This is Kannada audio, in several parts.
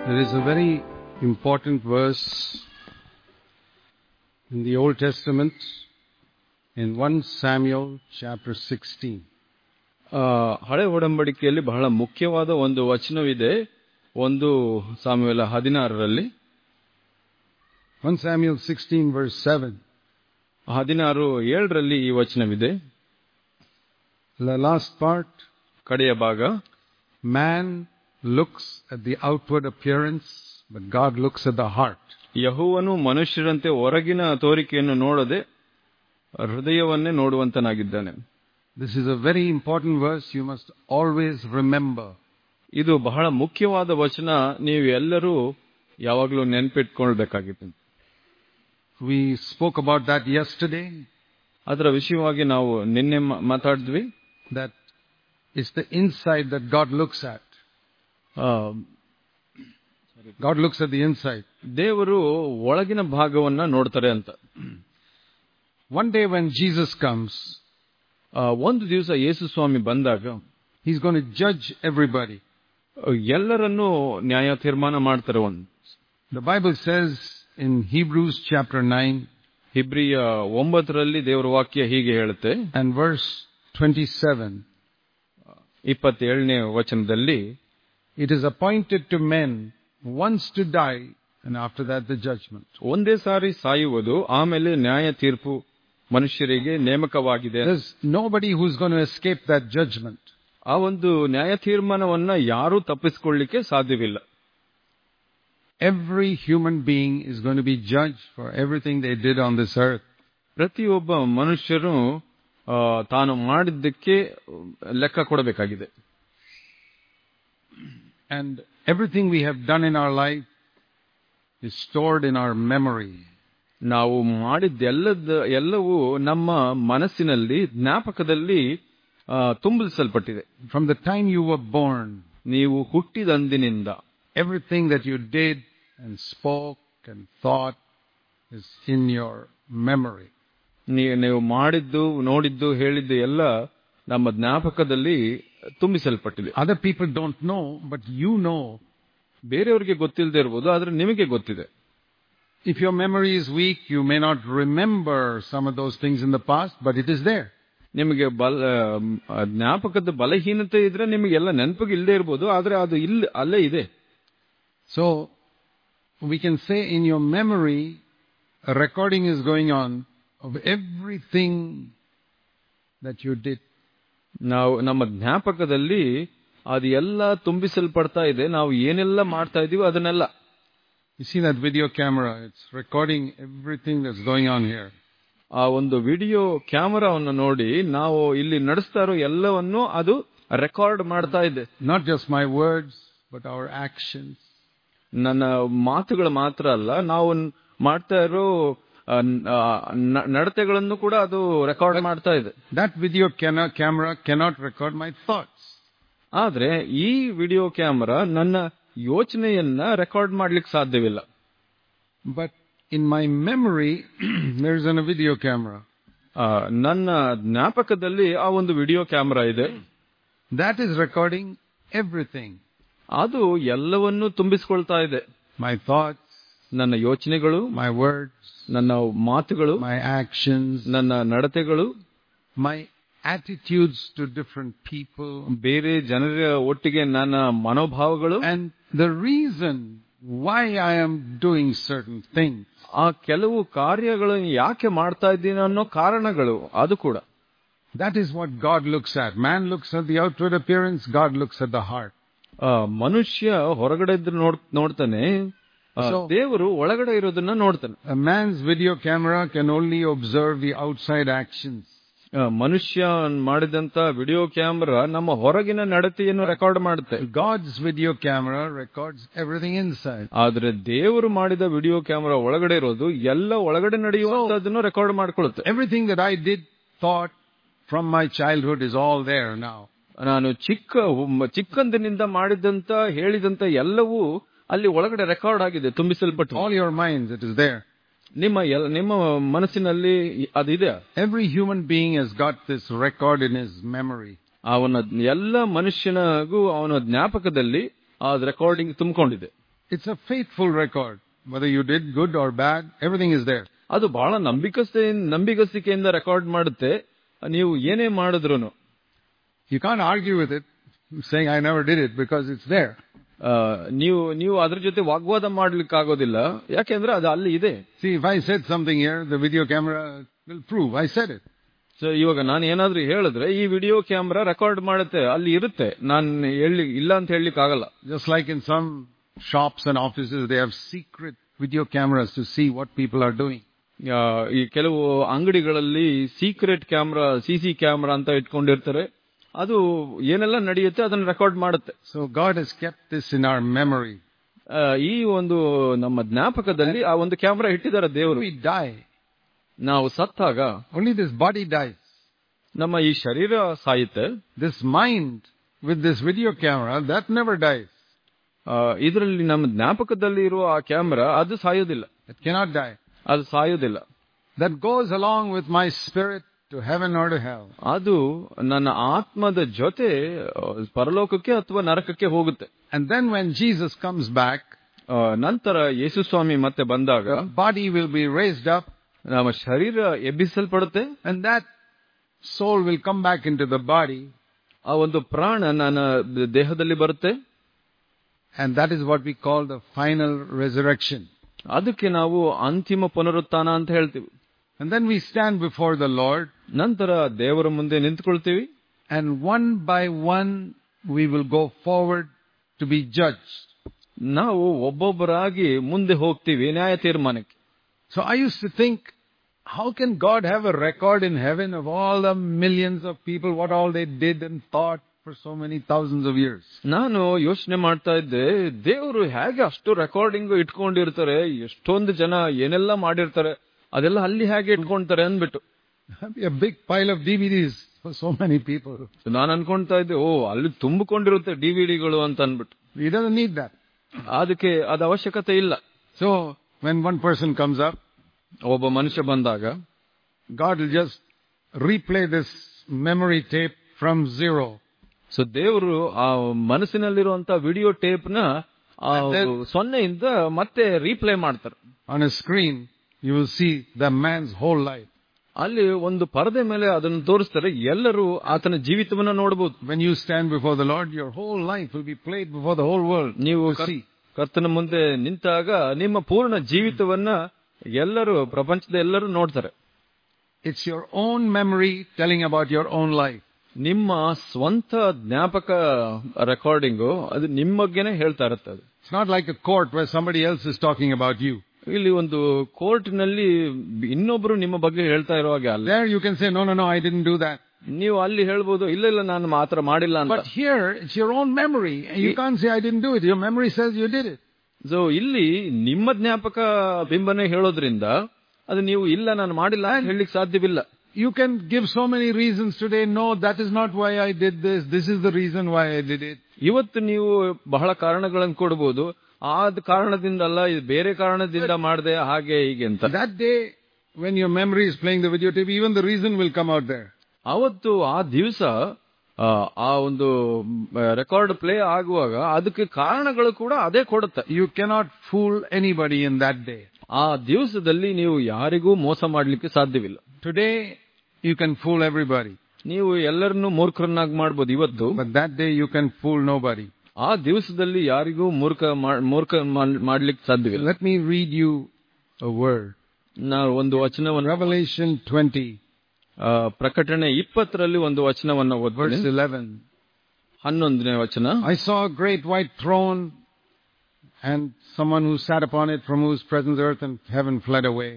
There is a very important verse in the Old Testament in 1 Samuel chapter 16. ಆ, ಹಳೆ ಒಡಂಬಡಿಕೆಯಲ್ಲಿ ಬಹಳ ಮುಖ್ಯವಾದ ಒಂದು ವಚನವಿದೆ ಒಂದು ಸಾಮುವೇಲ ಹದಿನಾರರಲ್ಲಿ 1 Samuel 16 verse 7. ಹದಿನಾರು ಏಳರಲ್ಲಿ ಈ ವಚನವಿದೆ The last part, ಕಡೆಯ ಭಾಗ man looks at the outward appearance, but God looks at the heart. ಯಹುವನು ಮನುಷ್ಯರಂತೆ ಹೊರಗಿನ ತೋರಿಕೆಯನ್ನು ನೋಡದೆ ಹೃದಯವನ್ನೇ ನೋಡುವಂತನಾಗಿದ್ದಾನೆ This is a very important verse you must always remember. ಇದು ಬಹಳ ಮುಖ್ಯವಾದ ವಚನ ನೀವು ಎಲ್ಲರೂ ಯಾವಾಗಲೂ ನೆನಪಿಟ್ಕೊಳ್ಬೇಕಾಗಿತ್ತು We spoke about that yesterday, ಅದರ ವಿಷಯವಾಗಿ ನಾವು ನಿನ್ನೆ ಮಾ- ಮಾತಾಡಿದ್ವಿ that it's the inside that God looks at. ಆ, God looks at the inside. ದೇವರು ಒಳಗಿನ ಭಾಗವನ್ನ ನೋಡ್ತಾರೆ ಅಂತ One day when Jesus comes, ಆ, ಒಂದು ದಿವಸ ಯೇಸು ಸ್ವಾಮಿ ಬಂದಾಗ He's going to judge everybody. ಆ, ಎಲ್ಲರನ್ನೂ ನ್ಯಾಯ ತೀರ್ಮಾನ ಮಾಡ್ತಾರೆ ಒಂದು The Bible says in Hebrews chapter 9 ಹಿಬ್ರಿಯ ಒಂಬತ್ತರಲ್ಲಿ ದೇವರ ವಾಕ್ಯ ಹೀಗೆ ಹೇಳುತ್ತೆ and verse 27, ಇಪ್ಪತ್ತೇಳನೇ ವಚನದಲ್ಲಿ it is appointed to men once to die and after that the judgment. ಒಂದೇ ಸಾರಿ ಸಾಯುವುದು ಆಮೇಲೆ ನ್ಯಾಯ ತೀರ್ಪು ಮನುಷ್ಯರಿಗೆ ನೇಮಕವಾಗಿದೆ There's nobody who's going to escape that judgment. ಆ ಒಂದು ನ್ಯಾಯ ತೀರ್ಮಾನವನ್ನ ಯಾರೂ ತಪ್ಪಿಸಿಕೊಳ್ಳಿಕ್ಕೆ ಸಾಧ್ಯವಿಲ್ಲ Every human being is going to be judged for everything they did on this earth. ಪ್ರತಿಯೊಬ್ಬ ಮನುಷ್ಯರು ಆ, ತಾನು ಮಾಡಿದ್ದಕ್ಕೆ ಲೆಕ್ಕ ಕೊಡಬೇಕಾಗಿದೆ And everything we have done in our life is stored in our memory. ನಾವು ಮಾಡಿದ್ದೆಲ್ಲದ ಎಲ್ಲವೂ ನಮ್ಮ ಮನಸ್ಸಿನಲ್ಲಿ ಜ್ಞಾಪಕದಲ್ಲಿ ಆ, ತುಂಬಿಸಲ್ಪಟ್ಟಿದೆ From the time you were born, ನೀವು ಹುಟ್ಟಿದಂದಿನಿಂದ everything that you did and spoke and thought is in your memory. ನೀ- ನೀವು ಮಾಡಿದ್ದು ನೋಡಿದ್ದು ಹೇಳಿದ್ದು ಎಲ್ಲ ನಮ್ಮ ಜ್ಞಾಪಕದಲ್ಲಿ ತುಂಬಿಸಲ್ಪಟ್ಟಿದೆ Other people don't know, but you know. ಬೇರೆಯವರಿಗೆ ಗೊತ್ತಿಲ್ಲದೆ ಇರ್ಬೋದು ಆದ್ರೆ ನಿಮಗೆ ಗೊತ್ತಿದೆ If your memory is weak, you may not remember some of those things in the past, but it is there. ನಿಮಗೆ ಬಲ ಆ, ಜ್ಞಾಪಕದ ಬಲಹೀನತೆ ಇದ್ರೆ ನಿಮಗೆಲ್ಲ ನೆನಪಿಗೆ ಇಲ್ಲದೆ ಇರ್ಬೋದು ಆದ್ರೆ ಅದು ಇಲ್ಲ ಅಲ್ಲೇ ಇದೆ So, we can say in your memory, a recording is going on of everything that you did. ನಾವು ನಮ್ಮ ಜ್ಞಾಪಕದಲ್ಲಿ ಅದು ಎಲ್ಲ ತುಂಬಿಸಲ್ಪಡ್ತಾ ಇದೆ ನಾವು ಏನೆಲ್ಲ ಮಾಡ್ತಾ ಇದೀವಿ ಅದನ್ನೆಲ್ಲ You see that video camera, it's recording everything that's going on here. ಆ ಒಂದು ವಿಡಿಯೋ ಕ್ಯಾಮರಾವನ್ನು ನೋಡಿ ನಾವು ಇಲ್ಲಿ ನಡೆಸ್ತಾ ಇರೋ ಎಲ್ಲವನ್ನು ಅದು ರೆಕಾರ್ಡ್ ಮಾಡ್ತಾ ಇದೆ Not just my words, but our actions. ನನ್ನ ಮಾತುಗಳು ಮಾತ್ರ ಅಲ್ಲ ನಾವು ನ್- ಮಾಡ್ತಾ ಇರೋ ಆ, ನ್- ಆ, ನ- ನಡತೆಗಳನ್ನು ಕೂಡ ಅದು ರೆಕಾರ್ಡ್ ಮಾಡ್ತಾ ಇದೆ That video cana- camera cannot record my thoughts. ಆದ್ರೆ ಈ ವಿಡಿಯೋ ಕ್ಯಾಮರಾ ನನ್ನ ಯೋಚನೆಯನ್ನ ರೆಕಾರ್ಡ್ ಮಾಡ್ಲಿಕ್ಕೆ ಸಾಧ್ಯವಿಲ್ಲ But in my memory, there's a video camera. ಆ, ನನ್ನ ಜ್ಞಾಪಕದಲ್ಲಿ ಆ ಒಂದು ವಿಡಿಯೋ ಕ್ಯಾಮರಾ ಇದೆ That is recording everything. ಅದು ಎಲ್ಲವನ್ನೂ ತುಂಬಿಸ್ಕೊಳ್ತಾ ಇದೆ My thoughts, ನನ್ನ ಯೋಚನೆಗಳು my words, ನನ್ನ ಮಾತುಗಳು my actions, ನನ್ನ ನಡತೆಗಳು my attitudes to different people. ಬೇರೆ ಜನರ ಒಟ್ಟಿಗೆ ನನ್ನ ಮನೋಭಾವಗಳು And the reason why I am doing certain things. ಆ ಕೆಲವು ಕಾರ್ಯಗಳನ್ನು ಯಾಕೆ ಮಾಡ್ತಾ ಇದ್ದೀನಿ ಅನ್ನೋ ಕಾರಣಗಳು ಅದು ಕೂಡ That is what God looks at. Man looks at the outward appearance, God looks at the heart. ಆ, ಮನುಷ್ಯ ಹೊರಗಡೆ ಇದ್ರೆ ನೋಡ್ ನೋಡ್ತಾನೆ ಆ, So- ದೇವರು ಒಳಗಡೆ ಇರೋದನ್ನ ನೋಡ್ತಾನೆ A man's video camera can only observe the outside actions. ಆ, ಮನುಷ್ಯ ಮಾಡಿದಂತ ವಿಡಿಯೋ ಕ್ಯಾಮ್ರಾ ನಮ್ಮ ಹೊರಗಿನ ನಡತೆಯನ್ನು ರೆಕಾರ್ಡ್ ಮಾಡುತ್ತೆ God's video camera records everything inside. ಆದ್ರೆ ದೇವರು ಮಾಡಿದ ವಿಡಿಯೋ ಕ್ಯಾಮ್ರಾ ಒಳಗಡೆ ಇರೋದು ಎಲ್ಲ ಒಳಗಡೆ ನಡೆಯುವಂತದನ್ನು ರೆಕಾರ್ಡ್ ಮಾಡ್ಕೊಳ್ಳುತ್ತೆ Everything that I did, thought from my childhood is all there now. ನಾನು ಚಿಕ್ಕ ಚಿಕ್ಕಂದಿನಿಂದ ಮಾಡಿದಂತ ಹೇಳಿದಂತ ಎಲ್ಲವೂ ಅಲ್ಲಿ ಒಳಗಡೆ ರೆಕಾರ್ಡ್ ಆಗಿದೆ ತುಂಬಿಸಲ್ಪಟ್ಟು All your minds, it is there. ನಿಮ್ಮ ಎಲ್- ನಿಮ್ಮ ಮನಸ್ಸಿನಲ್ಲಿ ಅದಿದೆ Every human being has got this record in his memory. ಅವನ ಎಲ್ಲ ಮನುಷ್ಯನಿಗೂ ಅವನ ಜ್ಞಾಪಕದಲ್ಲಿ ಆ ರೆಕಾರ್ಡಿಂಗ್ ತುಂಬಿಕೊಂಡಿದೆ It's a faithful record. Whether you did good or bad, everything is there. ಅದು ಬಹಳ ನಂಬಿಕಸ್ತೆ ನಂಬಿಕಸ್ತಿಕೆಯಿಂದ ರೆಕಾರ್ಡ್ ಮಾಡುತ್ತೆ ನೀವು ಏನೇ ಮಾಡಿದ್ರು You can't argue with it, saying I never did it, because it's there. ನೀವು ನೀವು ಅದ್ರ ಜೊತೆ ವಾಗ್ವಾದ ಮಾಡ್ಲಿಕ್ಕೆ ಆಗೋದಿಲ್ಲ ಯಾಕೆಂದ್ರೆ ಅದು ಅಲ್ಲಿ ಇದೆ See, if I said something here, the video camera will prove I said it. So ಇವಾಗ ನಾನು ಏನಾದ್ರೂ ಹೇಳಿದ್ರೆ ಈ ವಿಡಿಯೋ ಕ್ಯಾಮ್ರಾ ರೆಕಾರ್ಡ್ ಮಾಡುತ್ತೆ ಅಲ್ಲಿ ಇರುತ್ತೆ ನಾನು ಹೇಳಿ ಇಲ್ಲ ಅಂತ ಹೇಳಲಿಕ್ಕೆ ಆಗಲ್ಲ Just like in some shops and offices, they have secret video cameras to see what people are doing. ಆ, ಈ ಕೆಲವು ಅಂಗಡಿಗಳಲ್ಲಿ ಸೀಕ್ರೆಟ್ ಕ್ಯಾಮ್ರಾ ಸಿಸಿ ಕ್ಯಾಮ್ರಾ ಅಂತ ಇಟ್ಕೊಂಡಿರ್ತಾರೆ ಅದು ಏನೆಲ್ಲ ನಡೆಯುತ್ತೆ ಅದನ್ನ ರೆಕಾರ್ಡ್ ಮಾಡುತ್ತೆ So God has kept this in our memory. ಆ, ಈ ಒಂದು ನಮ್ಮ ಜ್ಞಾಪಕದಲ್ಲಿ ಆ ಒಂದು ಕ್ಯಾಮ್ರಾ ಇಟ್ಟಿದ್ದಾರೆ ದೇವರು We die. ನಾವು ಸತ್ತಾಗ Only this body dies. ನಮ್ಮ ಈ ಶರೀರ ಸಾಯುತ್ತೆ This mind with this video camera, that never dies. ಇದರಲ್ಲಿ ನಮ್ಮ ಜ್ಞಾಪಕದಲ್ಲಿ ಇರುವ ಆ ಕ್ಯಾಮ್ರಾ ಅದು ಸಾಯೋದಿಲ್ಲ It cannot die. ಅದು ಸಾಯೋದಿಲ್ಲ That goes along with my spirit to heaven or to hell. ಅದು ನನ್ನ ಆತ್ಮದ ಜೊತೆ ಆ, ಪರಲೋಕಕ್ಕೆ ಅಥವಾ ನರಕಕ್ಕೆ ಹೋಗುತ್ತೆ And then when Jesus comes back, ಆ, ನಂತರ ಯೇಸು ಸ್ವಾಮಿ ಮತ್ತೆ ಬಂದಾಗ body will be raised up ನಮ್ಮ ಶರೀರ ಎಬ್ಬಿಸಲ್ಪಡುತ್ತೆ and that soul will come back into the body ಆ ಒಂದು ಪ್ರಾಣ ನನ್ನ ದೇಹದಲ್ಲಿ ಬರುತ್ತೆ and that is what we call the final resurrection. ಅದಕ್ಕೆ ನಾವು ಅಂತಿಮ ಪುನರುತ್ಥಾನ ಅಂತ ಹೇಳ್ತೀವಿ And then we stand before the Lord ನಂತರ ದೇವರ ಮುಂದೆ ನಿಂತ್ಕೊಳ್ತೀವಿ and one by one we will go forward to be judged. ನಾವು ಒಬ್ಬೊಬ್ಬರಾಗಿ ಮುಂದೆ ಹೋಗ್ತೀವಿ ನ್ಯಾಯ ತೀರ್ಮಾನಕ್ಕೆ So I used to think, how can God have a record in heaven of all the millions of people, what all they did and thought for so many thousands of years? ನಾನು ಯೋಚನೆ ಮಾಡ್ತಾ ಇದ್ದೆ ದೇವರು ಹೇಗೆ ಅಷ್ಟು ರೆಕಾರ್ಡಿಂಗ್ ಇಟ್ಕೊಂಡಿರ್ತಾರೆ ಎಷ್ಟೊಂದು ಜನ ಏನೆಲ್ಲ ಮಾಡಿರ್ತಾರೆ ಅದೆಲ್ಲ ಅಲ್ಲಿ ಹೇಗೆ ಇಟ್ಕೊಂತಾರೆ ಅಂದ್ಬಿಟ್ಟು That'd be a big pile of DVDs for so many people. ನಾನು ಅನ್ಕೊಂತಾ ಇದ್ದೆ ಓ ಅಲ್ಲಿ ತುಂಬಿಕೊಂಡಿರುತ್ತೆ ಡಿವಿಡಿಗಳು ಅಂತ ಅನ್ಬಿಟ್ಟು He doesn't need that. ಅದಕ್ಕೆ ಅದ ಅವಶ್ಯಕತೆ ಇಲ್ಲ So when one person comes up, ಒಬ್ಬ ಮನುಷ್ಯ ಬಂದಾಗ God will just replay this memory tape from zero. So ದೇವರು ಆ ಮನಸ್ಸಿನಲ್ಲಿರುವಂತ ವಿಡಿಯೋ ಟೇಪ್ ನ ಆ ಸೊನ್ನೆಯಿಂದ ಮತ್ತೆ ರೀಪ್ಲೇ ಮಾಡ್ತಾರೆ On a screen, you will see the man's whole life. ಅಲ್ಲಿ ಒಂದು ಪರದೆ ಮೇಲೆ ಅದನ್ನು ತೋರಿಸ್ತಾರೆ ಎಲ್ಲರೂ ಆತನ ಜೀವಿತವನ್ನ ನೋಡಬಹುದು When you stand before the Lord, your whole life will be played before the whole world. ನೀವು to ಕರ್- see. ಕರ್ತನ ಮುಂದೆ ನಿಂತಾಗ ನಿಮ್ಮ ಪೂರ್ಣ ಜೀವಿತವನ್ನ ಎಲ್ಲರೂ ಪ್ರಪಂಚದ ಎಲ್ಲರೂ ನೋಡ್ತಾರೆ It's your own memory telling about your own life. ನಿಮ್ಮ ಸ್ವಂತ ಜ್ಞಾಪಕ ರೆಕಾರ್ಡಿಂಗು ಅದು ನಿಮ್ಮ ಬಗ್ಗೆನೇ ಹೇಳ್ತಾ ಇರುತ್ತೆ ಅದು It's not like a court where somebody else is talking about you. ಇಲ್ಲಿ ಒಂದು ಕೋರ್ಟ್ನಲ್ಲಿ ಇನ್ನೊಬ್ರು ನಿಮ್ಮ ಬಗ್ಗೆ ಹೇಳ್ತಾ ಇರುವಾಗ ಅಲ್ಲ There you can say, no, no, no, I didn't do that. ನೀವು ಅಲ್ಲಿ ಹೇಳ್ಬೋದು ಇಲ್ಲ ಇಲ್ಲ ನಾನು ಮಾತ್ರ ಮಾಡಿಲ್ಲ ಅಂತ But here, it's your own memory. And you can't say, I didn't do it. Your memory says you did it. So ಇಲ್ಲಿ ನಿಮ್ಮ ಜ್ಞಾಪಕ ಬಿಂಬನೆ ಹೇಳೋದ್ರಿಂದ ಅದು ನೀವು ಇಲ್ಲ ನಾನು ಮಾಡಿಲ್ಲ ಅಂತ ಹೇಳಲಿಕ್ಕೆ ಸಾಧ್ಯವಿಲ್ಲ You can give so many reasons today. No, that is not why I did this. This is the reason why I did it. ಇವತ್ತು ನೀವು ಬಹಳ ಕಾರಣಗಳನ್ನು ಕೊಡಬಹುದು ಆದ ಕಾರಣದಿಂದ ಅಲ್ಲ ಇದು ಬೇರೆ ಕಾರಣದಿಂದ ಮಾಡಿದೆ ಹಾಗೆ ಹೀಗೆ ಅಂತ That day, when your memory is playing the videotape, even the reason will come out there. ಅವತ್ತು ಆ ದಿವಸ ಆ ಒಂದು ರೆಕಾರ್ಡ್ ಪ್ಲೇ ಆಗುವಾಗ ಅದಕ್ಕೆ ಕಾರಣಗಳು ಕೂಡ ಅದೇ ಕೊಡುತ್ತೆ You cannot fool anybody in that day. ಆ ದಿವಸದಲ್ಲಿ ನೀವು ಯಾರಿಗೂ ಮೋಸ ಮಾಡ್ಲಿಕ್ಕೆ ಸಾಧ್ಯವಿಲ್ಲ Today, you can fool everybody. ನೀವು ಎಲ್ಲರನ್ನೂ ಮೂರ್ಖರನ್ನಾಗಿ ಮಾಡ್ಬೋದು ಇವತ್ತು But that day, you can fool nobody. ಆ ದಿವಸದಲ್ಲಿ ಯಾರಿಗೂ ಮೂರ್ಖ ಮಾ- ಮೂರ್ಖ ಮಾಡ್- ಮಾಡ್ಲಿಕ್ಕೆ ಸಾಧ್ಯವಿಲ್ಲ Let me read you a word. ನಾವು ಒಂದು ವಚನವನ್ನು Revelation 20, ಆ, ಪ್ರಕಟಣೆ ಇಪ್ಪತ್ತರಲ್ಲಿ ಒಂದು ವಚನವನ್ನು verse ಓದ್ತೀನಿ 11. ಹನ್ನೊಂದನೇ ವಚನ I saw a great white throne and someone who sat upon it from whose presence earth and heaven fled away.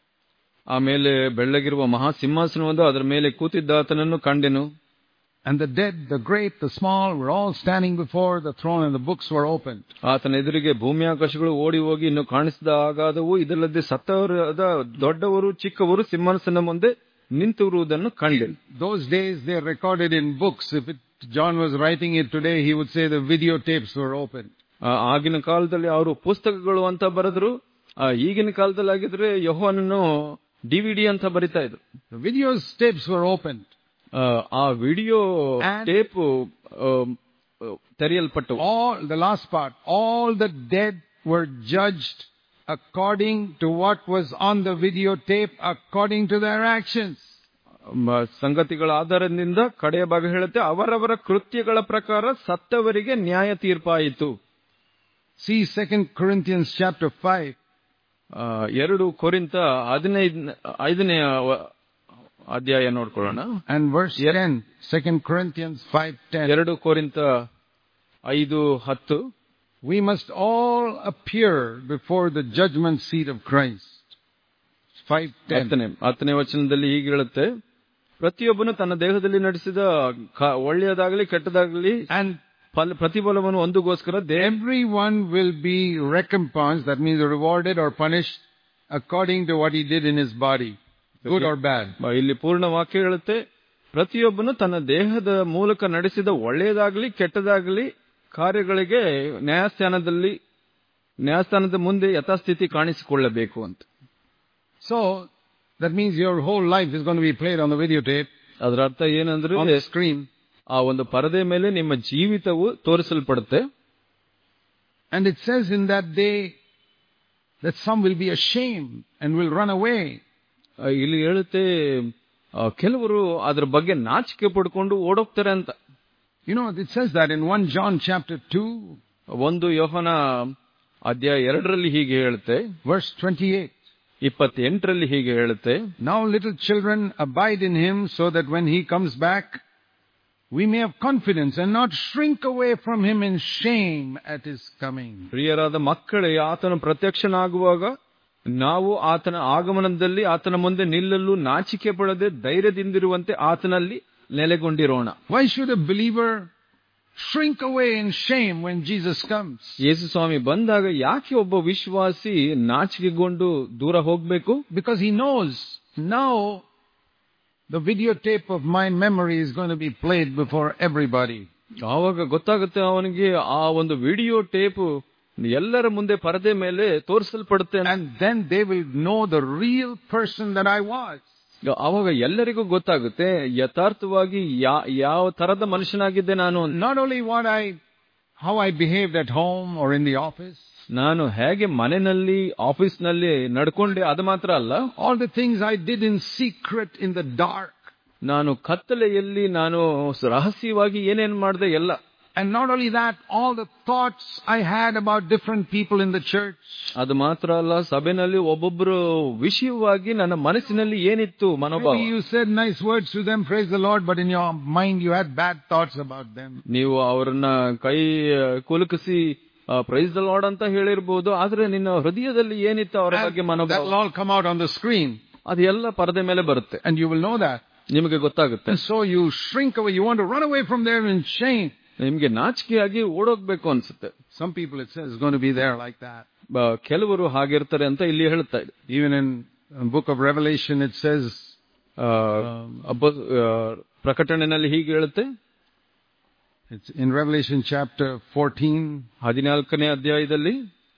ಆಮೇಲೆ ಬೆಳ್ಳಗಿರುವ ಮಹಾ ಸಿಂಹಾಸನವೊಂದು ಅದರ ಮೇಲೆ ಕೂತಿದ್ದಾತನನ್ನು ಕಂಡೆನು And the dead, the great, the small, were all standing before the throne and the books were opened. ಆತನ ಎದುರಿಗೆ ಭೂಮಿ ಆಕಾಶಗಳು ಓಡಿ ಹೋಗಿ ಇನ್ನು ಕಾಣಿಸಿದ ಆಗಾದವು ಇದಲ್ಲದೆ ಸತ್ತವರಾದ ದೊಡ್ಡವರು ಚಿಕ್ಕವರು ಸಿಂಹಾಸನ ಮುಂದೆ ನಿಂತಿರುವುದನ್ನು ಕಂಡೆನು Those days they are recorded in books. If it, John was writing it today, he would say the videotapes were opened. ಆ, ಆಗಿನ ಕಾಲದಲ್ಲಿ ಅವರು ಪುಸ್ತಕಗಳು ಅಂತ ಬರೆದ್ರು ಆ, ಈಗಿನ ಕಾಲದಲ್ಲಿ ಆಗಿದ್ರೆ ಯಹೋವನನ್ನು ಡಿವಿಡಿ ಅಂತ ಬರಿತಾ ಇದ್ರು The videos tapes were opened. ಆ, ಆ ವಿಡಿಯೋ And- ಟೇಪ್ ತೆರೆಯಲ್ಪಟ್ಟು All, the last part, all the dead were judged according to what was on the videotape, according to their actions. ಮ- ಸಂಗತಿಗಳ ಆಧಾರದಿಂದ ಕಡೆಯ ಭಾಗ ಹೇಳುತ್ತೆ ಅವರವರ ಕೃತ್ಯಗಳ ಪ್ರಕಾರ ಸತ್ತವರಿಗೆ ನ್ಯಾಯ ತೀರ್ಪಾಯಿತು See 2 Corinthians chapter 5, ಆ, ಎರಡು ಕೊರಿಂತ ಹದಿನೈದು ಐದನೇ ಅಧ್ಯಾಯ ನೋಡ್ಕೊಳ್ಳೋಣ and verse 10. 2 Corinthians 5.10. ಎರಡು ಕೊರಿಂತ ಐದು ಹತ್ತು We must all appear before the judgment seat of Christ. 5.10. ಹತ್ತನೇ ಹತ್ತನೇ ವಚನದಲ್ಲಿ ಹೀಗೆ ಹೇಳುತ್ತೆ ಪ್ರತಿಯೊಬ್ಬನು ತನ್ನ ದೇಹದಲ್ಲಿ ನಡೆಸಿದ ಕ- ಒಳ್ಳೆಯದಾಗಲಿ ಕೆಟ್ಟದಾಗಲಿ And ಫಲ ಪ್ರತಿಫಲವನ್ನು ಒಂದುಗೋಸ್ಕರ ದೇ everyone will be recompensed, that means rewarded or punished according to what he did in his body, good or bad. ಇಲ್ಲಿ ಪೂರ್ಣ ವಾಕ್ಯ ಹೇಳುತ್ತೆ ಪ್ರತಿಯೊಬ್ಬನು ತನ್ನ ದೇಹದ ಮೂಲಕ ನಡೆಸಿದ ಒಳ್ಳೆಯದಾಗಲಿ ಕೆಟ್ಟದಾಗಲಿ ಕಾರ್ಯಗಳಿಗೆ ನ್ಯಾಯಸ್ಥಾನದಲ್ಲಿ ನ್ಯಾಯಸ್ಥಾನದ ಮುಂದೆ ಯಥಾಸ್ಥಿತಿ ಕಾಣಿಸಿಕೊಳ್ಳಬೇಕು ಅಂತ So, that means your whole life is going to be played on the videotape, ಅದರ ಅರ್ಥ ಏನಂದ್ರೆ on the screen. ಆ ಒಂದು ಪರದೆ ಮೇಲೆ ನಿಮ್ಮ ಜೀವಿತವು ತೋರಿಸಲ್ಪಡುತ್ತೆ And it says in that day that some will be ashamed and will run away. ಆ, ಇಲ್ಲಿ ಹೇಳುತ್ತೆ ಆ, ಕೆಲವರು ಅದ್ರ ಬಗ್ಗೆ ನಾಚಿಕೆ ಪಡ್ಕೊಂಡು ಓಡೋಗ್ತಾರೆ ಅಂತ You know, it says that in 1 John chapter 2, ಒಂದು ಯೋಹನ ಅಧ್ಯಾಯ ಎರಡರಲ್ಲಿ ಹೀಗೆ ಹೇಳುತ್ತೆ verse 28. ಇಪ್ಪತ್ತೆಂಟರಲ್ಲಿ ಹೀಗೆ ಹೇಳುತ್ತೆ Now little children abide in him so that when he comes back, we may have confidence and not shrink away from him in shame at his coming. ಪ್ರಿಯರಾದ ಮಕ್ಕಳೇ ಆತನ ಪ್ರತ್ಯಕ್ಷನಾಗುವಾಗ ನಾವು ಆತನ ಆಗಮನದಲ್ಲಿ ಆತನ ಮುಂದೆ ನಿಲ್ಲಲು ನಾಚಿಕೆ ಪಡದೆ ಧೈರ್ಯದಿಂದಿರುವಂತೆ ಆತನಲ್ಲಿ ನೆಲೆಗೊಂಡಿರೋಣ Why should a believer shrink away in shame when Jesus comes? ಯೇಸು ಸ್ವಾಮಿ ಬಂದಾಗ ಯಾಕೆ ಒಬ್ಬ ವಿಶ್ವಾಸಿ ನಾಚಿಕೆಗೊಂಡು ದೂರ ಹೋಗ್ಬೇಕು Because he knows now the videotape of my memory is going to be played before everybody. ಆವಾಗ ಗೊತ್ತಾಗುತ್ತೆ ಅವನಿಗೆ ಆ ಒಂದು ವಿಡಿಯೋ ಟೇಪ್ ಎಲ್ಲರ ಮುಂದೆ ಪರದೆ ಮೇಲೆ ತೋರಿಸಲ್ಪಡುತ್ತೆ ಅಂತ. And then they will know the real person that I was. ಆವಾಗ ಎಲ್ಲರಿಗೂ ಗೊತ್ತಾಗುತ್ತೆ ಯಥಾರ್ಥವಾಗಿ ಯಾ- ಯಾವ ತರದ ಮನುಷ್ಯನಾಗಿದ್ದೆ ನಾನು ಅಂತ. Not only what I, how I behaved at home or in the office, ನಾನು ಹೇಗೆ ಮನೆಯಲ್ಲಿ ಆಫೀಸ್ನಲ್ಲಿ ನಡ್ಕೊಂಡೆ ಅದು ಮಾತ್ರ ಅಲ್ಲ all the things I did in secret in the dark. ನಾನು ಕತ್ತಲೆಯಲ್ಲಿ ನಾನು ರಹಸ್ಯವಾಗಿ ಏನೇನ್ ಮಾಡಿದೆ ಎಲ್ಲ And not only that, all the thoughts I had about different people in the church. ಅದು ಮಾತ್ರ ಅಲ್ಲ ಸಭೆನಲ್ಲಿ ಒಬ್ಬೊಬ್ಬರು ವಿಷಯವಾಗಿ ನನ್ನ ಮನಸ್ಸಿನಲ್ಲಿ ಏನಿತ್ತು ಮನೋಭಾವ Maybe you said nice words to them, praise the Lord, but in your mind you had bad thoughts about them. ನೀವು ಅವರನ್ನ ಕೈ ಕುಲುಕಿಸಿ ಪ್ರೈಸ್ ದ ಲಾರ್ಡ್ ಅಂತ ಹೇಳಿರ್ಬೋದು ಆದ್ರೆ ನಿನ್ನ ಹೃದಯದಲ್ಲಿ ಏನಿತ್ತು ಅವರ ಬಗ್ಗೆ And that will ಮನೋಭಾವ all come out on the screen. ಅದು ಎಲ್ಲ ಪರದೆ ಮೇಲೆ ಬರುತ್ತೆ And you will know that. ನಿಮಗೆ ಗೊತ್ತಾಗುತ್ತೆ And so you shrink away. You want to run away from there in shame. ನಿಮ್ಗೆ ನಾಚಿಕೆಯಾಗಿ ಓಡೋಗ್ಬೇಕು ಅನ್ಸುತ್ತೆ Some people, it says, is going to be there like that. ಬ- ಕೆಲವರು ಹಾಗಿರ್ತಾರೆ ಅಂತ ಇಲ್ಲಿ ಹೇಳ್ತಾ ಇದೆ Even in the book of Revelation, it says, ಆ, ಅಬ್ಬ- ಆ, ಪ್ರಕಟಣೆನಲ್ಲಿ ಹೀಗೆ ಹೇಳುತ್ತೆ it's in Revelation chapter 14, ಹದಿನಾಲ್ಕನೇ ಅಧ್ಯಾಯದಲ್ಲಿ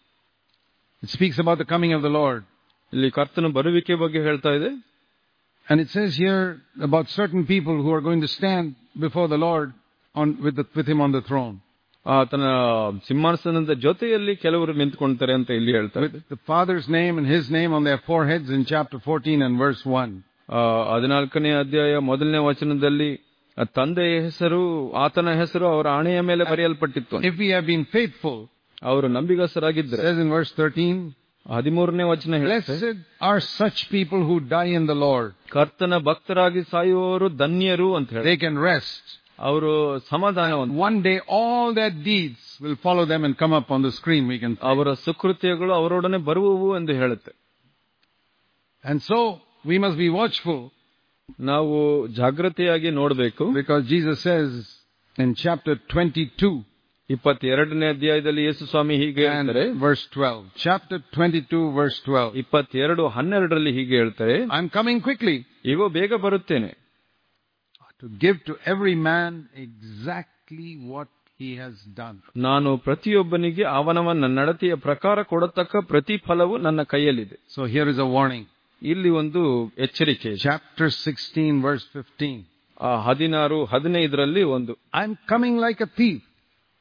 it speaks about the coming of the Lord. ಇಲ್ಲಿ ಕರ್ತನ ಬರುವಿಕೆ ಬಗ್ಗೆ ಹೇಳ್ತಾ ಇದೆ And it says here about certain people who are going to stand before the Lord on, with, the, with him on the throne. ಆತನ ಸಿಂಹಾಸನದ ಜೊತೆಯಲ್ಲಿ ಕೆಲವರು ನಿಂತ್ಕೊಳ್ತಾರೆ ಅಂತ ಇಲ್ಲಿ ಹೇಳ್ತಾ ಇದೆ With the Father's name and his name on their foreheads in chapter 14 and verse 1. ಆ, ಹದಿನಾಲ್ಕನೇ ಅಧ್ಯಾಯ ಮೊದಲನೇ ವಚನದಲ್ಲಿ ಆ ತಂದೆಯ ಹೆಸರು ಆತನ ಹೆಸರು ಅವರ ಆಣೆಯ ಮೇಲೆ ಬರೆಯಲ್ಪಟ್ಟಿತ್ತು If we have been faithful, ಅವರು it ನಂಬಿಗಸ್ತರಾಗಿದ್ದರೆ says in verse 13, ಹದಿಮೂರನೇ ವಚನ ಹೇಳುತ್ತೆ Blessed are such people who die in the Lord. ಕರ್ತನ ಭಕ್ತರಾಗಿ ಸಾಯುವವರು ಧನ್ಯರು ಅಂತ ಹೇಳಿ They can rest. ಅವರು ಸಮಾಧಾನವಂತ One day all their deeds will follow them and come up on the screen. We can. ಅವರ ಸುಕೃತ್ಯಗಳು ಅವರೊಡನೆ ಬರುವವು ಎಂದು ಹೇಳುತ್ತೆ And so we must be watchful ನಾವು ಜಾಗೃತಿಯಾಗಿ ನೋಡಬೇಕು because Jesus says in chapter 22 ಇಪ್ಪತ್ತೆರಡನೇ ಅಧ್ಯಾಯದಲ್ಲಿ ಯೇಸು ಸ್ವಾಮಿ ಹೀಗೆ ಹೇಳ್ತಾರೆ and verse 12. Chapter 22 verse 12. ಇಪ್ಪತ್ತೆರಡು ಹನ್ನೆರಡರಲ್ಲಿ ಹೀಗೆ ಹೇಳ್ತಾರೆ I'm coming quickly ಇಗೋ ಬೇಗ ಬರುತ್ತೇನೆ to give to every man exactly what he has done. ನಾನು ಪ್ರತಿಯೊಬ್ಬನಿಗೆ ಅವನವನ ನಡತೆಯ ಪ್ರಕಾರ ಕೊಡತಕ್ಕ ಪ್ರತಿಫಲವು ನನ್ನ ಕೈಯಲ್ಲಿದೆ So here is a warning. ಇಲ್ಲಿ ಒಂದು ಎಚ್ಚರಿಕೆ ಇದೆ. Chapter 16 verse 15. ಆ ಹದಿನಾರು ಹದಿನೈದರಲ್ಲಿ ಒಂದು I'm coming like a thief.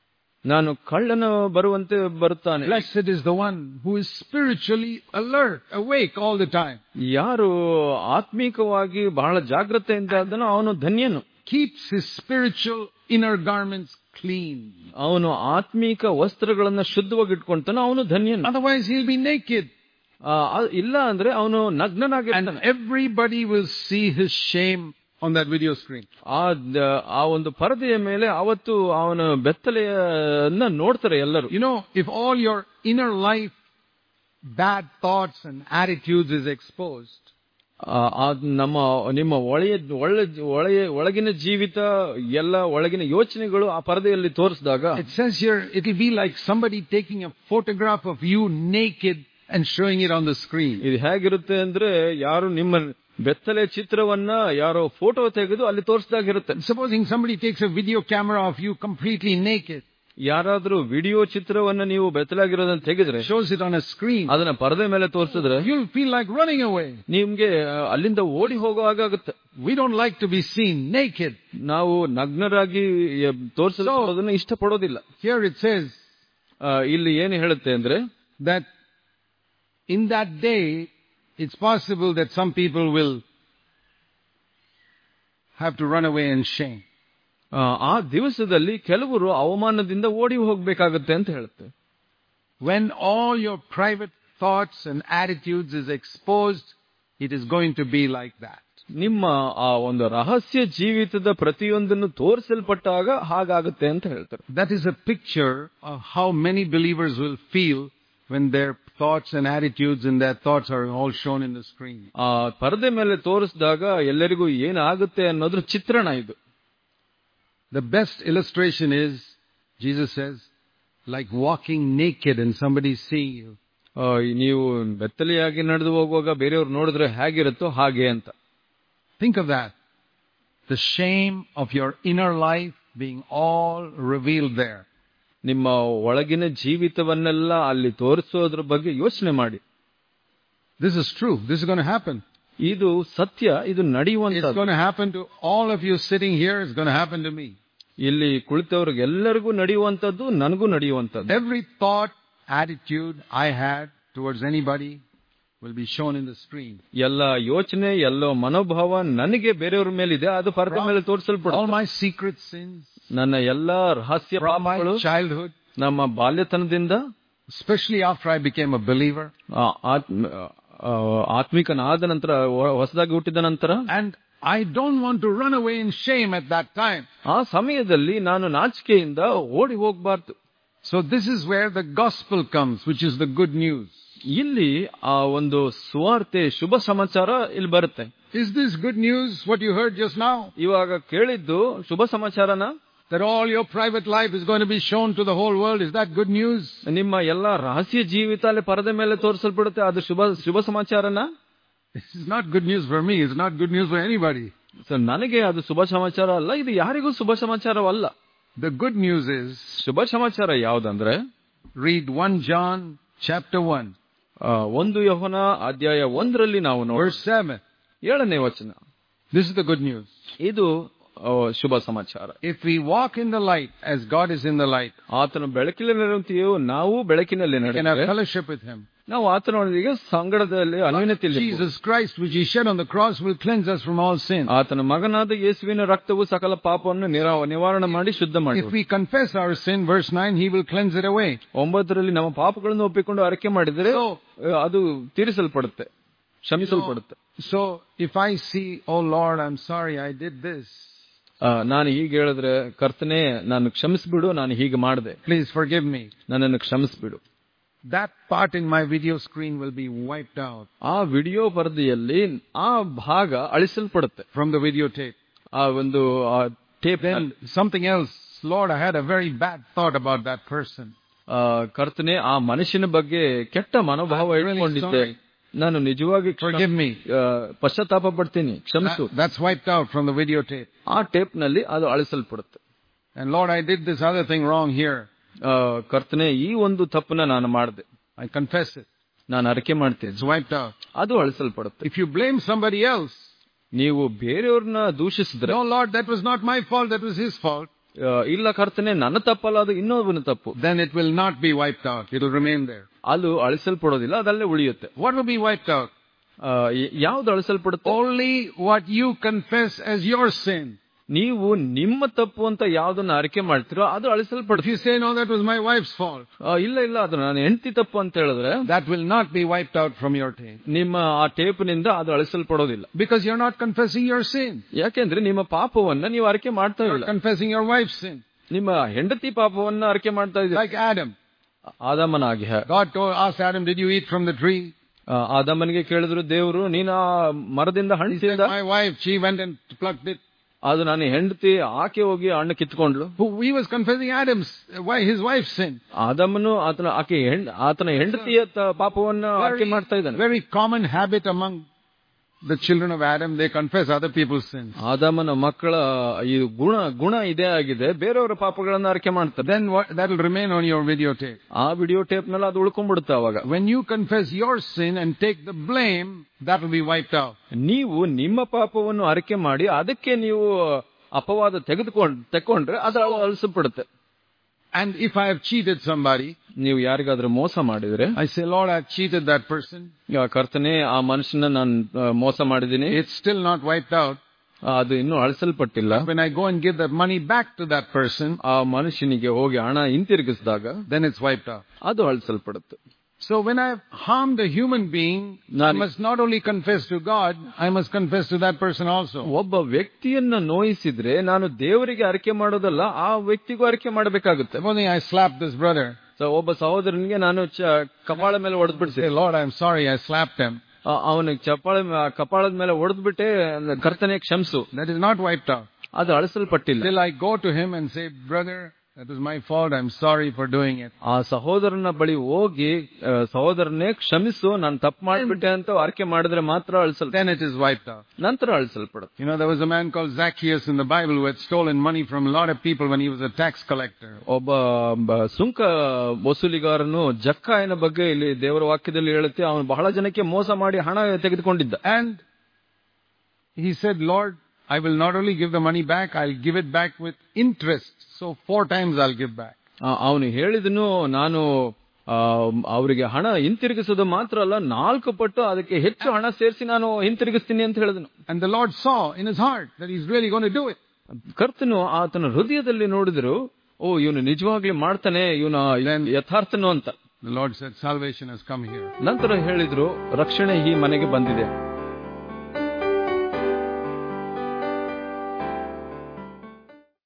ನಾನು ಕಳ್ಳನ ಬರುವಂತೆ ಬರುತ್ತಾನೆ Blessed is the one who is spiritually alert, awake all the time, ಯಾರು ಆತ್ಮೀಕವಾಗಿ ಬಹಳ ಜಾಗ್ರತೆಯಿಂದ ಅದನ್ನು ಅವನು ಧನ್ಯನು keeps his spiritual inner garments clean. ಅವನು ಆತ್ಮೀಕ ವಸ್ತ್ರಗಳನ್ನ ಶುದ್ಧವಾಗಿ ಇಟ್ಕೊಂತಾನೆ ಅವನು ಧನ್ಯನು Otherwise, he'll be naked. ಆ, ಆ- ಇಲ್ಲ ಅಂದ್ರೆ ಅವನು And ನಗ್ನನಾಗಿರ್ತಾನೆ everybody will see his shame on that video screen. ಆ ದ- ಆ ಒಂದು ಪರದೆಯ ಮೇಲೆ ಅವತ್ತು ಅವನ ಬೆತ್ತಲೆಯನ್ನ ನೋಡ್ತಾರೆ ಎಲ್ಲರೂ You know, if all your inner life, bad thoughts and attitudes is exposed, ಆ, ಆ ನಮ್ಮ ನಿಮ್ಮ ಒಳೆಯ ಒಳ್ಳೆ ಒಳೆಯ ಒಳಗಿನ ಜೀವಿತ ಎಲ್ಲ ಒಳಗಿನ ಯೋಚನೆಗಳು ಆ ಪರದೆಯಲ್ಲಿ ತೋರಿಸಿದಾಗ it says here it'll be like somebody taking a photograph of you naked and showing it on the screen. ಇದು ಹೇಗಿರುತ್ತೆ ಅಂದ್ರೆ ಯಾರು ನಿಮ್ಮ ಬೆತ್ತಲೆ ಚಿತ್ರವನ್ನ ಯಾರೋ ಫೋಟೋ ತೆಗೆದು ಅಲ್ಲಿ ತೋರಿಸಿದಾಗಿರುತ್ತೆ Supposing somebody takes a video camera of you completely naked, ಯಾರಾದ್ರೂ ವಿಡಿಯೋ ಚಿತ್ರವನ್ನ ನೀವು ಬೆತ್ತಲಾಗಿರೋದನ್ನ ತೆಗೆದ್ರೆ shows it on a screen, ಅದನ್ನ ಪರದೆ ಮೇಲೆ ತೋರಿಸಿದ್ರೆ you'll feel like running away. ನಿಮ್ಗೆ ಆ, ಅಲ್ಲಿಂದ ಓಡಿ ಹೋಗೋ ಹಾಗಾಗುತ್ತೆ We don't like to be seen naked. ನಾವು ನಗ್ನರಾಗಿ ತೋರಿಸೋದನ್ನ ಇಷ್ಟಪಡೋದಿಲ್ಲ Here it says ಆ, ಇಲ್ಲಿ ಏನು ಹೇಳುತ್ತೆ ಅಂದ್ರೆ that in that day, it's possible that some people will have to run away in shame. ಆ, ಆ ದಿವಸದಲ್ಲಿ ಕೆಲವರು ಅವಮಾನದಿಂದ ಓಡಿ ಹೋಗ್ಬೇಕಾಗತ್ತೆ ಅಂತ ಹೇಳುತ್ತೆ When all your private thoughts and attitudes is exposed, it is going to be like that. ನಿಮ್ಮ ಆ ಒಂದು ರಹಸ್ಯ ಜೀವಿತದ ಪ್ರತಿಯೊಂದನ್ನು ತೋರಿಸಲ್ಪಟ್ಟಾಗ ಹಾಗಾಗುತ್ತೆ ಅಂತ ಹೇಳ್ತಾರೆ That is a picture of how many believers will feel when their thoughts and attitudes and their thoughts are all shown in the screen. ಆ ಪರದೆ ಮೇಲೆ ತೋರಿಸಿದಾಗ ಎಲ್ಲರಿಗೂ ಏನಾಗುತ್ತೆ ಅನ್ನೋದ್ರ ಚಿತ್ರಣ ಇದು The best illustration is, Jesus says, like walking naked and somebody seeing you. ಆ, ನೀವು ಬೆತ್ತಲೆಯಾಗಿ ನಡೆದು ಹೋಗುವಾಗ ಬೇರೆಯವ್ರು ನೋಡಿದ್ರೆ ಹೇಗಿರುತ್ತೋ ಹಾಗೆ ಅಂತ Think of that. The shame of your inner life being all revealed there. ನಿಮ್ಮ ಒಳಗಿನ ಜೀವಿತವನ್ನೆಲ್ಲ ಅಲ್ಲಿ ತೋರಿಸೋದ್ರ ಬಗ್ಗೆ ಯೋಚನೆ ಮಾಡಿ This is true. This is going to happen. ಇದು ಸತ್ಯ ಇದು It's ನಡೆಯುವಂತ going to happen to all of you sitting here. It's going to happen to me. ಇಲ್ಲಿ ಕುಳಿತವ್ರಿಗೆಲ್ಲರಿಗೂ ನಡೆಯುವಂತದ್ದು ನನಗೂ ನಡೆಯುವಂತದ್ದು Every thought, attitude I had towards anybody will be shown in the screen. ಎಲ್ಲ ಯೋಚನೆ ಎಲ್ಲ ಮನೋಭಾವ ನನಗೆ ಬೇರೆಯವ್ರ ಮೇಲಿದೆ ಅದು ಪರದೆ ಮೇಲೆ All ತೋರಿಸಲ್ಪಡುತ್ತೆ my secret sins ನನ್ನ ಎಲ್ಲಾ ರಹಸ್ಯ from my ಪಾಪಗಳು childhood, ನಮ್ಮ ಬಾಲ್ಯತನದಿಂದ especially after I became a believer, ಆ, ಆತ್ಮ ಆ, ಆತ್ಮಿಕನಾದ ನಂತರ ಹೊ- ಹೊಸದಾಗಿ ಹುಟ್ಟಿದ ನಂತರ and I don't want to run away in shame at that time. ಆ ಸಮಯದಲ್ಲಿ ನಾನು ನಾಚಿಕೆಯಿಂದ ಓಡಿ ಹೋಗಬಾರ್ದು So this is where the gospel comes, which is the good news. ಇಲ್ಲಿ ಆ ಒಂದು ಸುವಾರ್ತೆ ಶುಭ ಸಮಾಚಾರ ಇಲ್ಲಿ ಬರುತ್ತೆ Is this good news what you heard just now? ಇವಾಗ ಕೇಳಿದ್ದು ಶುಭ ಸಮಾಚಾರನ That all your private life is going to be shown to the whole world? Is that good news? ನಿಮ್ಮ ಎಲ್ಲಾ ರಹಸ್ಯ ಜೀವಿತ ಅಲ್ಲಿ ಪರದೆ ಮೇಲೆ ತೋರಿಸಲ್ಪಡುತ್ತೆ ಅದು ಶುಭ ಶುಭ ಸಮಾಚಾರನ This is not good news for me. It's not good news for anybody. So ನನಗೆ ಅದು ಶುಭ ಸಮಾಚಾರ ಅಲ್ಲ ಇದು ಯಾರಿಗೂ ಶುಭ ಸಮಾಚಾರವಲ್ಲ The good news is, ಶುಭ ಸಮಾಚಾರ ಯಾವ್ದಂದ್ರೆ read 1 John chapter 1, ಆ, ಒಂದು ಯಹೋನ ಅಧ್ಯಾಯ ಒಂದರಲ್ಲಿ ನಾವು ನೋಡಿ verse 7. ಏಳನೇ ವಚನ This is the good news. ಇದು ಆ, ಶುಭ ಸಮಾಚಾರ If we walk in the light as God is in the light, ಆತನ ಬೆಳಕಿನಲ್ಲಿ ನಡೆಯುತ್ತೀಯೋ ನಾವು ಬೆಳಕಿನಲ್ಲಿ we can have ನಡೆದರೆ fellowship with Him. ನಾವು ಆತನೊಂದಿಗೆ ಸಂಗಡದಲ್ಲಿ ಅನ್ಯೋನ್ಯತೆಯಲ್ಲಿ Jesus Christ, which He shed on the cross, will cleanse us from all sin. ಆತನ ಮಗನಾದ ಯೇಸುವಿನ ರಕ್ತವು ಸಕಲ ಪಾಪವನ್ನು ನಿರಾ- ನಿವಾರಣೆ ಮಾಡಿ ಶುದ್ಧ ಮಾಡಿ If we confess our sin, verse 9, He will cleanse it away. ಒಂಬತ್ತರಲ್ಲಿ ನಮ್ಮ ಪಾಪಗಳನ್ನು ಒಪ್ಪಿಕೊಂಡು ಅರಕೆ ಮಾಡಿದರೆ So, ಆ, ಅದು ತೀರಿಸಲ್ಪಡುತ್ತೆ ಕ್ಷಮಿಸಲ್ಪಡುತ್ತೆ so if I see, oh Lord, I'm sorry I did this, ಆ, ನಾನು ಹೀಗೆ ಹೇಳಿದ್ರೆ ಕರ್ತನೆ ನಾನು ಕ್ಷಮಿಸ್ಬಿಡು ನಾನು ಹೀಗೆ ಮಾಡಿದೆ please forgive me. ನನ್ನನ್ನು ಕ್ಷಮಿಸ್ಬಿಡು That part in my video screen will be wiped out ಆ ವಿಡಿಯೋ ಪರದೆಯಲ್ಲಿ ಆ ಭಾಗ ಅಳಿಸಲ್ಪಡುತ್ತೆ from the videotape. ಆ ಒಂದು tape Then something else, Lord, I had a very bad thought about that person. ಕರ್ತನೆ ಆ ಮನುಷ್ಯನ ಬಗ್ಗೆ ಕೆಟ್ಟ ಮನೋಭಾವ I'm really ಇಟ್ಕೊಂಡಿದ್ದೆ sorry. ನಾನು ನಿಜವಾಗಿ ಕ್ಷಮ- Forgive me. ಆ, ಪಶ್ಚಾತ್ತಾಪ ಪಡ್ತೀನಿ ಕ್ಷಮಿಸು That- that's wiped out from the videotape. ಆ ಟೇಪ್ ನಲ್ಲಿ ಅದು ಅಳಿಸಲ್ಪಡುತ್ತೆ And Lord, I did this other thing wrong here. ಆ, ಕರ್ತನೆ ಈ ಒಂದು ತಪ್ಪನ್ನ ನಾನು ಮಾಡಿದೆ I confess it. ನಾನು ಅರಿಕೆ ಮಾಡ್ತೇನೆ It's wiped out. ಅದು ಅಳಿಸಲ್ಪಡುತ್ತೆ If you blame somebody else, ನೀವು ಬೇರೆಯವ್ರನ್ನ ದೂಷಿಸಿದ್ರೆ no, Lord, that was not my fault, that was his fault. ಆ, ಇಲ್ಲ ಕರ್ತನೆ ನನ್ನ ತಪ್ಪಲ್ಲ ಅದು ಇನ್ನೊಬ್ಬನ ತಪ್ಪು then it will not be wiped out. It will remain there. ಅದು ಅಳಿಸಲ್ಪಡೋದಿಲ್ಲ ಅದಲ್ಲೇ ಉಳಿಯುತ್ತೆ What will be wiped out? ಆ, ಯ- ಯಾವ್ದು ಅಳಿಸಲ್ಪಡುತ್ತೆ Only what you confess as your sin. ನೀವು ನಿಮ್ಮ ತಪ್ಪು ಅಂತ ಯಾವ್ದನ್ನ ಅರಿಕೆ ಮಾಡ್ತೀರೋ ಅದು If ಅಳಿಸಲ್ಪಡುತ್ತೆ you say, no, that was my wife's fault, ಆ, ಇಲ್ಲ ಇಲ್ಲ ಅದು ನಾನು ಹೆಂಡತಿ ತಪ್ಪು ಅಂತ ಹೇಳಿದ್ರೆ that will not be wiped out from your tape. ನಿಮ್ಮ ಆ ಟೇಪ್ನಿಂದ ಅದು ಅಳಿಸಲ್ಪಡೋದಿಲ್ಲ Because you're not confessing your sin. ಯಾಕೆಂದ್ರೆ ನಿಮ್ಮ ಪಾಪವನ್ನ ನೀವು ಅರಿಕೆ ಮಾಡ್ತಾ You're ಇಲ್ಲ confessing your wife's sin. ನಿಮ್ಮ ಹೆಂಡತಿ ಪಾಪವನ್ನ ಅರಿಕೆ ಮಾಡ್ತಾ ಇದ್ದೀರಿ Like Adam. ಆದಮನಾಗಿ God told, asked Adam, did you eat from the tree? ಆ, ಆದಮನಿಗೆ ಕೇಳಿದ್ರು ದೇವರು ನೀನು ಆ ಮರದಿಂದ ಹಣ್ಣು He said, ತಿಂದ my wife, she went and plucked it. ಅದು ನಾನು ಹೆಂಡತಿ ಆಕೆ ಹೋಗಿ ಹಣ್ಣು ಕಿತ್ಕೊಂಡ್ಲು Who, he was confessing Adam's, why, his wife's sin. ಆದಮನು ಆತನ ಆಕೆ ಹೆಣ್- ಆತನ ಹೆಂಡತಿಯ ತ- ಪಾಪವನ್ನ ಆಕೆ ಮಾಡ್ತಾ ಇದ್ದಾನೆ very common habit among the children of Adam, they confess other people's sins. ಆದಮನ ಮಕ್ಕಳ ಈ ಗುಣ ಗುಣ ಇದೇ ಆಗಿದೆ ಬೇರೆಯವರ ಪಾಪಗಳನ್ನ ಅರಿಕೆ ಮಾಡ್ತಾರೆ Then what, that will remain on your videotape. ಆ ವಿಡಿಯೋ ಟೇಪ್ ನಲ್ಲಿ ಅದು ಉಳ್ಕೊಂಡ್ಬಿಡುತ್ತೆ ಅವಾಗ When you confess your sin and take the blame, that will be wiped out. ನೀವು ನಿಮ್ಮ ಪಾಪವನ್ನು ಅರಿಕೆ ಮಾಡಿ ಅದಕ್ಕೆ ನೀವು ಅಪವಾದ ತೆಗೆದುಕೊಂಡು ತೆಕ್ಕೊಂಡ್ರೆ ಅದು ಅಳಿಸಲ್ಪಡುತ್ತೆ And if I have cheated somebody, ನೀವು ಯಾರಿಗಾದ್ರೂ ಮೋಸ ಮಾಡಿದ್ರೆ I say, Lord, I've cheated that person. ಈಗ ಕರ್ತನೆ ಆ ಮನುಷ್ಯನ ನಾನು ಆ, ಮೋಸ ಮಾಡಿದ್ದೀನಿ It's still not wiped out. ಆ, ಅದು ಇನ್ನೂ ಅಳಿಸಲ್ಪಟ್ಟಿಲ್ಲ When I go and give that money back to that person, ಆ ಮನುಷ್ಯನಿಗೆ ಹೋಗಿ ಹಣ ಹಿಂತಿರುಗಿಸಿದಾಗ then it's wiped out. ಅದು ಅಳಿಸಲ್ಪಡುತ್ತೆ So when I've harmed a human being, I Nani- must not only confess to God, I must confess to that person also. ಒಬ್ಬ ವ್ಯಕ್ತಿಯನ್ನ ನೋಯಿಸಿದ್ರೆ ನಾನು ದೇವರಿಗೆ ಅರಿಕೆ ಮಾಡೋದಲ್ಲ ಆ ವ್ಯಕ್ತಿಗೂ ಅರಿಕೆ ಮಾಡಬೇಕಾಗುತ್ತೆ Supposing I slapped this brother. So ಒಬ್ಬ ಸಹೋದರನಿಗೆ ನಾನು ಚ- ಕಪಾಳ ಮೇಲೆ Say, ಹೊಡೆದ್ಬಿಡ್ತೀನಿ Lord, I'm sorry I slapped him. ಅವನಿಗೆ ಚಪ್ಪಾಳ ಕಪಾಳದ ಮೇಲೆ ಹೊಡೆದ್ಬಿಟ್ಟೆ ಕರ್ತನೆ ಕ್ಷಮಿಸು That is not wiped out. ಅದು ಅಳಿಸಲ್ಪಟ್ಟಿಲ್ಲ Till I go to him and say, brother, that was my fault. I'm sorry for doing it. ಆ ಸಹೋದರನ ಬಳಿ ಹೋಗಿ ಆ, ಸಹೋದರನೇ ಕ್ಷಮಿಸು ನಾನು ತಪ್ಪು ಮಾಡ್ಬಿಟ್ಟೆ ಅಂತ ಅರಿಕೆ ಮಾಡಿದ್ರೆ ಮಾತ್ರ ಅಳಿಸಲ್ Then it is wiped out. ನಂತರ ಅಳಿಸಲ್ಪಡುತ್ತೆ You know, there was a man called Zacchaeus in the Bible who had stolen money from a lot of people when he was a tax collector. ಒಬ್ಬ ಬ- ಸುಂಕ ವಸೂಲಿಗಾರನು ಜಕ್ಕಾಯನ ಬಗ್ಗೆ ಇಲ್ಲಿ ದೇವರ ವಾಕ್ಯದಲ್ಲಿ ಹೇಳುತ್ತೆ ಅವನು ಬಹಳ ಜನಕ್ಕೆ ಮೋಸ ಮಾಡಿ ಹಣ ತೆಗೆದುಕೊಂಡಿದ್ದ And he said, Lord, I will not only give the money back, I'll give it back with interest. So four times I'll give back. ಅವನು ಹೇಳಿದನು ನಾನು ಆ, ಅವರಿಗೆ ಹಣ ಹಿಂತಿರುಗಿಸೋದು ಮಾತ್ರ ಅಲ್ಲ ನಾಲ್ಕು ಪಟ್ಟು ಅದಕ್ಕೆ ಹೆಚ್ಚು ಹಣ ಸೇರಿಸಿ ನಾನು ಹಿಂತಿರುಗಿಸ್ತೀನಿ ಅಂತ ಹೇಳಿದನು And the Lord saw in his heart that he's really going to do it. ಕರ್ತನು ಆತನ ಹೃದಯದಲ್ಲಿ ನೋಡಿದ್ರು ಓ ಇವನು ನಿಜವಾಗ್ಲೂ ಮಾಡ್ತಾನೆ ಇವನ ಯಥಾರ್ಥನು ಅಂತ The Lord said, salvation has come here. ನಂತರ ಹೇಳಿದ್ರು ರಕ್ಷಣೆ ಈ ಮನೆಗೆ ಬಂದಿದೆ